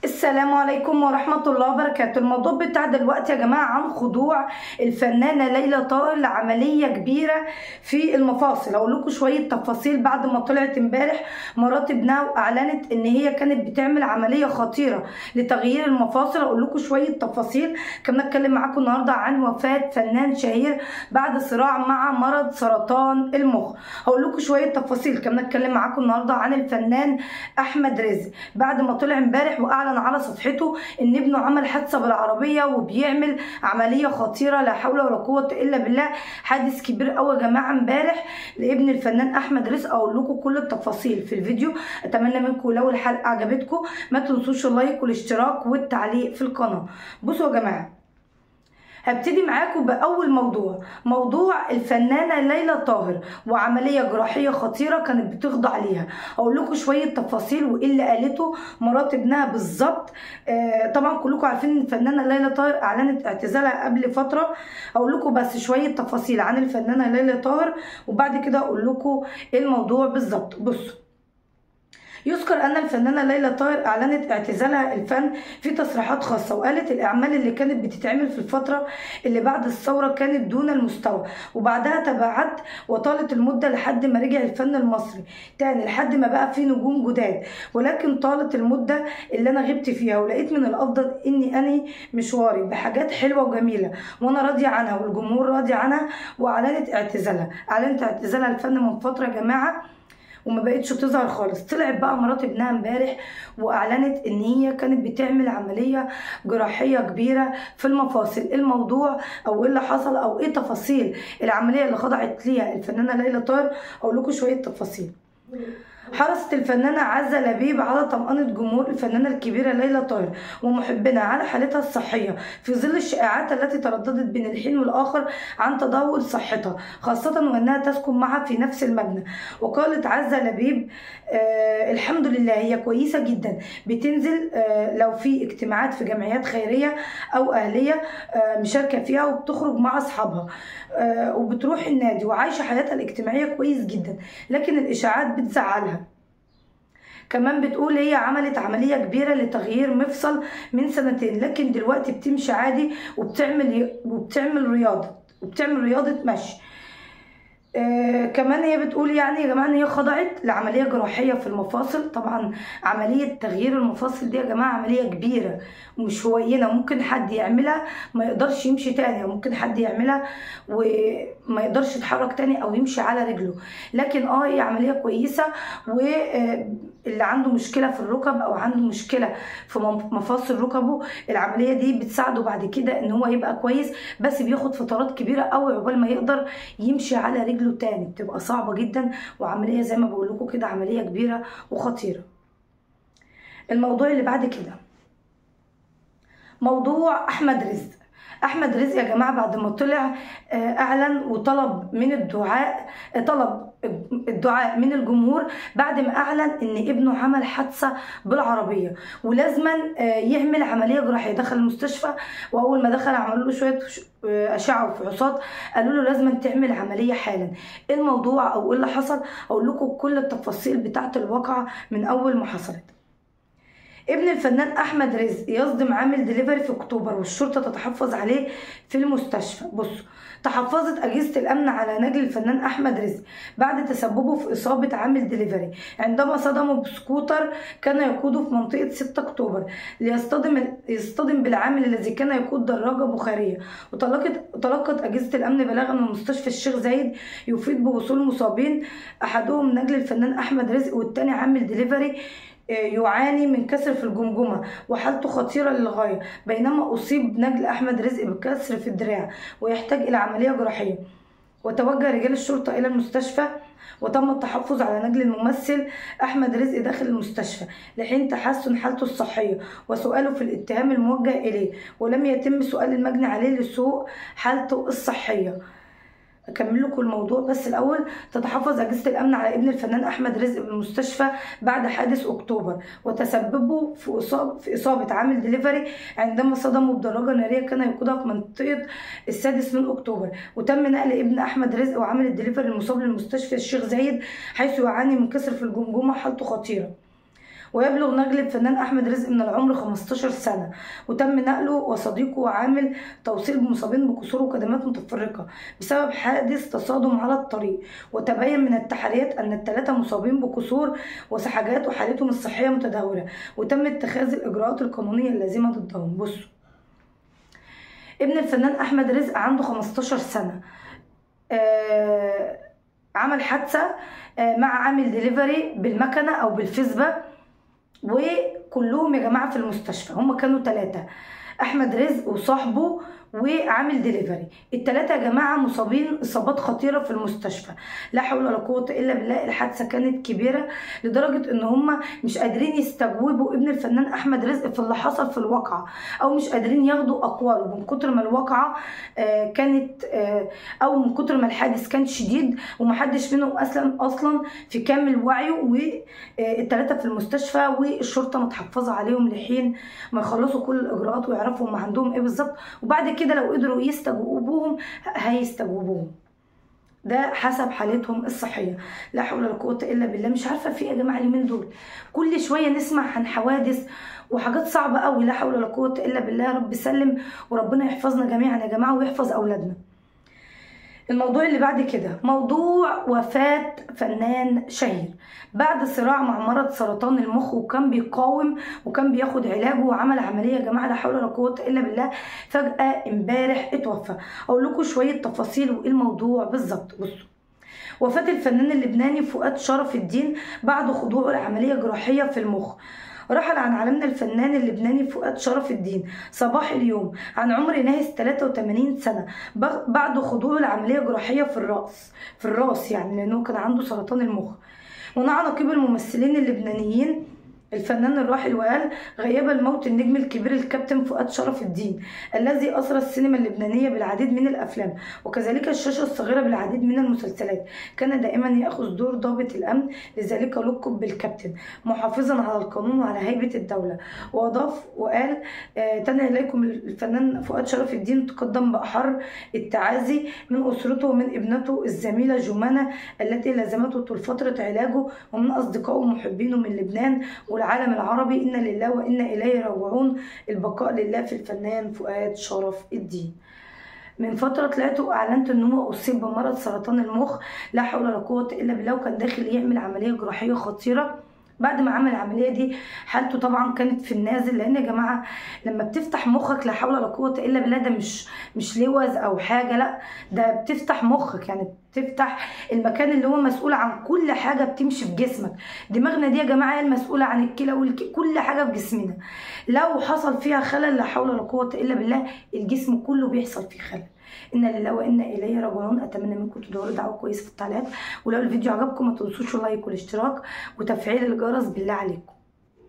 السلام عليكم ورحمة الله وبركاته الموضوع بتاع دلوقتي يا جماعة عن خضوع الفنانة ليلى طاهر لعملية كبيرة في المفاصل أقول لكم شوية تفاصيل بعد ما طلعت امبارح مرات ابنها وأعلنت إن هي كانت بتعمل عملية خطيرة لتغيير المفاصل أقول لكم شوية تفاصيل كمان أتكلم معاكم النهاردة عن وفاة فنان شهير بعد صراع مع مرض سرطان المخ هقول لكم شوية تفاصيل كمان أتكلم معاكم النهاردة عن الفنان أحمد رزق بعد ما طلع امبارح وأعلن على صفحته ان ابنه عمل حادثه بالعربيه وبيعمل عمليه خطيره لا حول ولا قوه الا بالله حادث كبير قوي يا جماعه امبارح لابن الفنان احمد رزق اقول لكم كل التفاصيل في الفيديو اتمنى منكم لو الحلقه عجبتكم ما تنسوش اللايك والاشتراك والتعليق في القناه بصوا يا جماعه هبتدي معاكم باول موضوع موضوع الفنانه ليلى طاهر وعمليه جراحيه خطيره كانت بتخضع ليها اقول لكم شويه تفاصيل وايه اللي قالته مرات ابنها بالظبط آه طبعا كلكم عارفين ان الفنانه ليلى طاهر اعلنت اعتزالها قبل فتره اقول لكم بس شويه تفاصيل عن الفنانه ليلى طاهر وبعد كده اقول لكم ايه الموضوع بالظبط بصوا يذكر ان الفنانه ليلى طاهر اعلنت اعتزالها الفن في تصريحات خاصه وقالت الاعمال اللي كانت بتتعمل في الفتره اللي بعد الثوره كانت دون المستوى وبعدها تباعدت وطالت المده لحد ما رجع الفن المصري تاني لحد ما بقى فيه نجوم جداد ولكن طالت المده اللي انا غبت فيها ولقيت من الافضل اني انهي مشواري بحاجات حلوه وجميله وانا راضيه عنها والجمهور راضي عنها واعلنت اعتزالها اعلنت اعتزالها الفن من فتره يا جماعه وما بقتش تظهر خالص طلعت بقى مرات ابنها امبارح واعلنت ان هي كانت بتعمل عمليه جراحيه كبيره في المفاصل الموضوع او ايه اللي حصل او ايه تفاصيل العمليه اللي خضعت ليها الفنانه ليلى طاهر اقول لكم شويه تفاصيل حرصت الفنانة عزة لبيب على طمأنة جمهور الفنانة الكبيرة ليلى طاهر ومحبينها على حالتها الصحية في ظل الشائعات التي ترددت بين الحين والآخر عن تدهور صحتها خاصة وأنها تسكن معها في نفس المبنى وقالت عزة لبيب آه الحمد لله هي كويسة جدا بتنزل آه لو في اجتماعات في جمعيات خيرية أو أهلية آه مشاركة فيها وبتخرج مع أصحابها آه وبتروح النادي وعايشة حياتها الاجتماعية كويس جدا لكن الإشاعات بتزعلها كمان بتقول هي عملت عملية كبيرة لتغيير مفصل من سنتين لكن دلوقتي بتمشي عادي وبتعمل وبتعمل رياضة وبتعمل رياضة مشي آه كمان هي بتقول يعني يا جماعه ان هي خضعت لعمليه جراحيه في المفاصل طبعا عمليه تغيير المفاصل دي يا جماعه عمليه كبيره ومش هوينه ممكن حد يعملها ما يقدرش يمشي تاني ممكن حد يعملها وما يقدرش يتحرك تاني او يمشي على رجله لكن اه هي عمليه كويسه واللي عنده مشكله في الركب او عنده مشكله في مفاصل ركبه العمليه دي بتساعده بعد كده ان هو يبقى كويس بس بياخد فترات كبيره قوي عقبال ما يقدر يمشي على رجله له تاني بتبقى صعبه جدا وعمليه زي ما بقول لكم كده عمليه كبيره وخطيره الموضوع اللي بعد كده موضوع احمد رزق احمد رزق يا جماعه بعد ما طلع اعلن وطلب من الدعاء طلب الدعاء من الجمهور بعد ما اعلن ان ابنه عمل حادثه بالعربيه ولازما يعمل عمليه جراحيه دخل المستشفى واول ما دخل عملوا له شويه اشعه وفحوصات قالوا له لازم تعمل عمليه حالا ايه الموضوع او ايه اللي حصل اقول لكم كل التفاصيل بتاعه الواقعه من اول ما حصلت ابن الفنان احمد رزق يصدم عامل دليفري في اكتوبر والشرطه تتحفظ عليه في المستشفى بصوا تحفظت اجهزه الامن على نجل الفنان احمد رزق بعد تسببه في اصابه عامل دليفري عندما صدمه بسكوتر كان يقوده في منطقه 6 اكتوبر ليصطدم يصطدم بالعامل الذي كان يقود دراجه بخاريه وتلقت تلقت اجهزه الامن بلاغا من مستشفى الشيخ زايد يفيد بوصول مصابين احدهم نجل الفنان احمد رزق والثاني عامل دليفري يعاني من كسر في الجمجمة وحالته خطيرة للغاية بينما أصيب نجل أحمد رزق بكسر في الدراع ويحتاج إلى عملية جراحية وتوجه رجال الشرطة إلى المستشفى وتم التحفظ على نجل الممثل أحمد رزق داخل المستشفى لحين تحسن حالته الصحية وسؤاله في الاتهام الموجه إليه ولم يتم سؤال المجني عليه لسوء حالته الصحية اكمل لكم الموضوع بس الاول تتحفظ اجهزه الامن على ابن الفنان احمد رزق بالمستشفى بعد حادث اكتوبر وتسببوا في اصابه في اصابه عامل دليفري عندما صدموا بدراجه ناريه كان يقودها في منطقه السادس من اكتوبر وتم نقل ابن احمد رزق وعامل الدليفري المصاب للمستشفى الشيخ زايد حيث يعاني من كسر في الجمجمه حالته خطيره ويبلغ نجل الفنان احمد رزق من العمر 15 سنه وتم نقله وصديقه عامل توصيل بمصابين بكسور وكدمات متفرقه بسبب حادث تصادم على الطريق وتبين من التحريات ان الثلاثه مصابين بكسور وسحاجات وحالتهم الصحيه متدهوره وتم اتخاذ الاجراءات القانونيه اللازمه ضدهم بصوا ابن الفنان احمد رزق عنده 15 سنه آه عمل حادثه آه مع عامل ديليفري بالمكنه او بالفسبه وكلهم يا جماعه في المستشفى هم كانوا ثلاثه احمد رزق وصاحبه وعامل ديليفري التلاتة يا جماعة مصابين إصابات خطيرة في المستشفى لا حول ولا قوة إلا بالله الحادثة كانت كبيرة لدرجة إن هما مش قادرين يستجوبوا ابن الفنان أحمد رزق في اللي حصل في الواقعة أو مش قادرين ياخدوا أقواله من كتر ما الواقعة آه كانت آه أو من كتر ما الحادث كان شديد ومحدش منهم أسلم أصلا في كامل وعيه والتلاتة في المستشفى والشرطة متحفظة عليهم لحين ما يخلصوا كل الإجراءات ويعرفوا هم عندهم إيه بالظبط وبعد كده كده لو قدروا يستجوبوهم هيستجوبوهم ده حسب حالتهم الصحيه لا حول ولا قوه الا بالله مش عارفه في ايه يا جماعه اليومين دول كل شويه نسمع عن حوادث وحاجات صعبه قوي لا حول ولا قوه الا بالله يا رب سلم وربنا يحفظنا جميعا يا جماعه ويحفظ اولادنا الموضوع اللي بعد كده موضوع وفاة فنان شهير بعد صراع مع مرض سرطان المخ وكان بيقاوم وكان بياخد علاجه وعمل عملية يا جماعة لا حول ولا قوة إلا بالله فجأة امبارح اتوفى أقول لكم شوية تفاصيل وإيه الموضوع بالظبط بصوا وفاة الفنان اللبناني فؤاد شرف الدين بعد خضوعه لعملية جراحية في المخ رحل عن عالمنا الفنان اللبناني فؤاد شرف الدين صباح اليوم عن عمر ناهز 83 سنة بعد خضوعه لعملية جراحية في الرأس في الراس يعني لأنه كان عنده سرطان المخ ونعى نقيب الممثلين اللبنانيين الفنان الراحل وقال غياب الموت النجم الكبير الكابتن فؤاد شرف الدين الذي أسرى السينما اللبنانية بالعديد من الأفلام وكذلك الشاشة الصغيرة بالعديد من المسلسلات كان دائما يأخذ دور ضابط الأمن لذلك لقب بالكابتن محافظا على القانون وعلى هيبة الدولة وأضاف وقال آه تنهي إليكم الفنان فؤاد شرف الدين تقدم بأحر التعازي من أسرته ومن ابنته الزميلة جمانة التي لازمته طول فترة علاجه ومن أصدقائه ومحبينه من لبنان والعالم العربي إنا لله وإنا إليه راجعون البقاء لله في الفنان فؤاد شرف الدين من فترة طلعت وأعلنت إن هو أصيب بمرض سرطان المخ لا حول ولا قوة إلا بالله وكان داخل يعمل عملية جراحية خطيرة بعد ما عمل العمليه دي حالته طبعا كانت في النازل لان يا جماعه لما بتفتح مخك لا حول ولا قوه الا بالله ده مش مش لوز او حاجه لا ده بتفتح مخك يعني بتفتح المكان اللي هو مسؤول عن كل حاجه بتمشي في جسمك دماغنا دي يا جماعه هي المسؤوله عن الكلى والكلى كل حاجه في جسمنا لو حصل فيها خلل لا حول ولا قوه الا بالله الجسم كله بيحصل فيه خلل انا لله وانا اليه راجعون اتمنى منكم تدوروا دعوه كويسه في التعليقات ولو الفيديو عجبكم ما تنسوش اللايك والاشتراك وتفعيل الجرس بالله عليكم